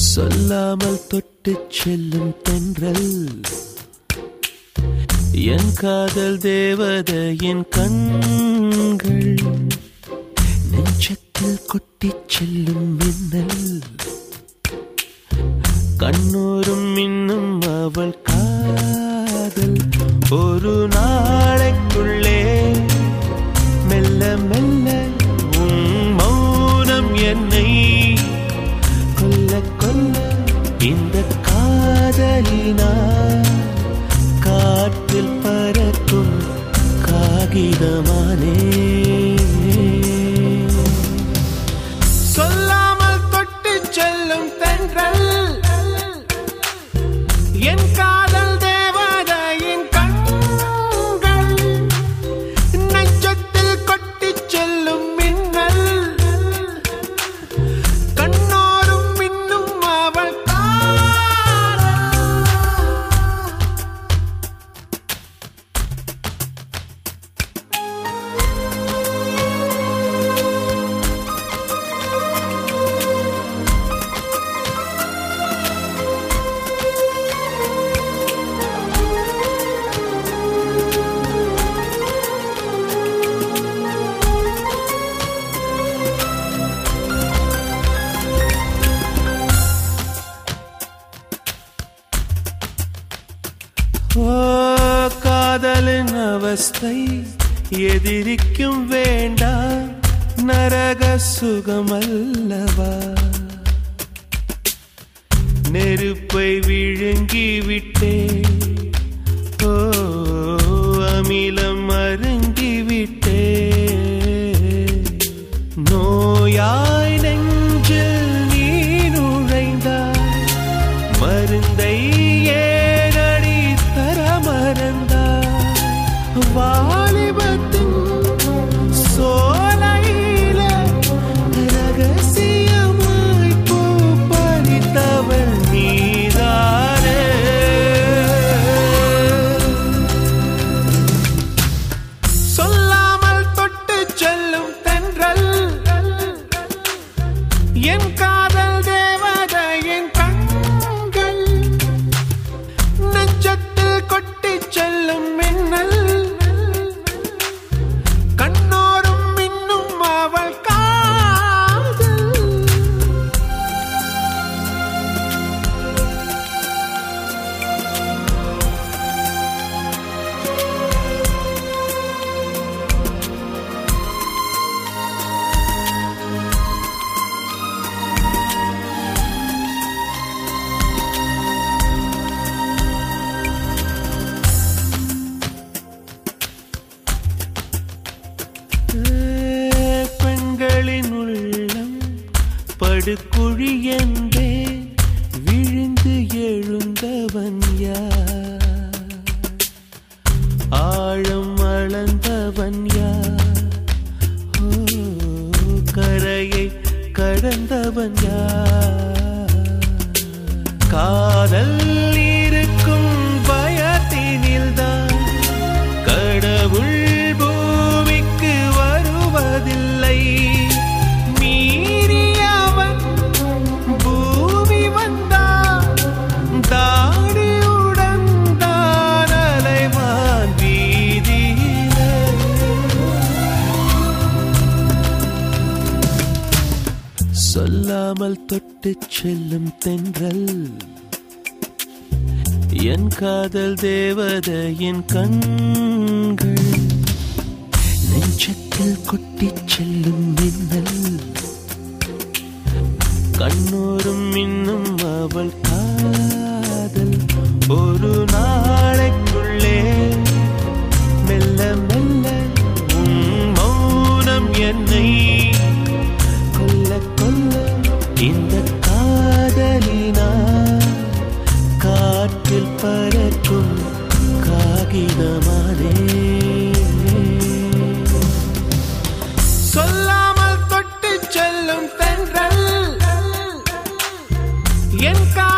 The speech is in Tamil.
சொல்லாமல் தொட்டு செல்லும் தென்றல் என் காதல் தேவதையின் கண்கள் நெஞ்சத்தில் கொட்டிச் செல்லும் மின்னல் கண்ணூரும் இன்னும் அவள் காதல் ஒரு நாளைக்குள்ளே மெல்ல மெல்ல உன் மௌனம் என்னை கொல்ல கொல்ல இந்த காதலினா காற்றில் பறக்கும் காகிதமானே சொல்லாமல் தொட்டு செல்லும் தென்றல் என் காதல் தேவதையின் கண்கள் நெஞ்சத்தில் கொட்டிச் செல்லும் மின்னல் கண்ணோரும் மின்னும் அவள் காதல் ஓ காதலின் அவஸ்தை எதிரிக்கும் வேண்டாம் நரக சுகமல்லவா நெருப்பை விழுங்கி விட்டே ஓ அமிலம் அருங்கி விட்டே நோயாய் நெஞ்சில் நீ நுழைந்தாய் மருந்தை ஏனடி தர மறந்தாய் வாலிபத்தின் சோலையில ரகசியமாய் பூ பறித்தவள் நீதானே சொல்லாமல் தொட்டு செல்லும் தென்றல் என் காதல் தேவதையின் கண்கள் நெஞ்சத்தில் கொட்டிச் செல்லும் மின்னல் கண்ணோரும் மின்னும் அவள் காதல் பெண்களின் உள்ளம் படுகுழி என்றே விழுந்து எழுந்தவன் யார் ஆழம் அளந்தவன் யார் ஓ, கரையை கடந்தவன் யார் காதல் இருக்கும் பயத்தினில்தான் கடவுள் பூமிக்கு வருவதில்லை மீறியவன் பூமி வந்தான் தாடியுடன் தான் அலைவான் வீதியிலே சொல்லாமல் தொட்டு செல்லும் தென்றல் என் காதல் தேவதையின் கண்கள் நெஞ்சத்தில் கொட்டிச் செல்லும் மின்னல் கண்ணோரும் இன்னும் அவள் காதல் ஒரு நாளைக்குள்ளே மெல்ல மெல்ல உன் மௌனம் என்னை கொல்ல கொல்ல இந்த காதலினா காற்றில் பறக்கும் காகிதமானே சொல்லாமல் தொட்டு செல்லும் தென்றல் என் கா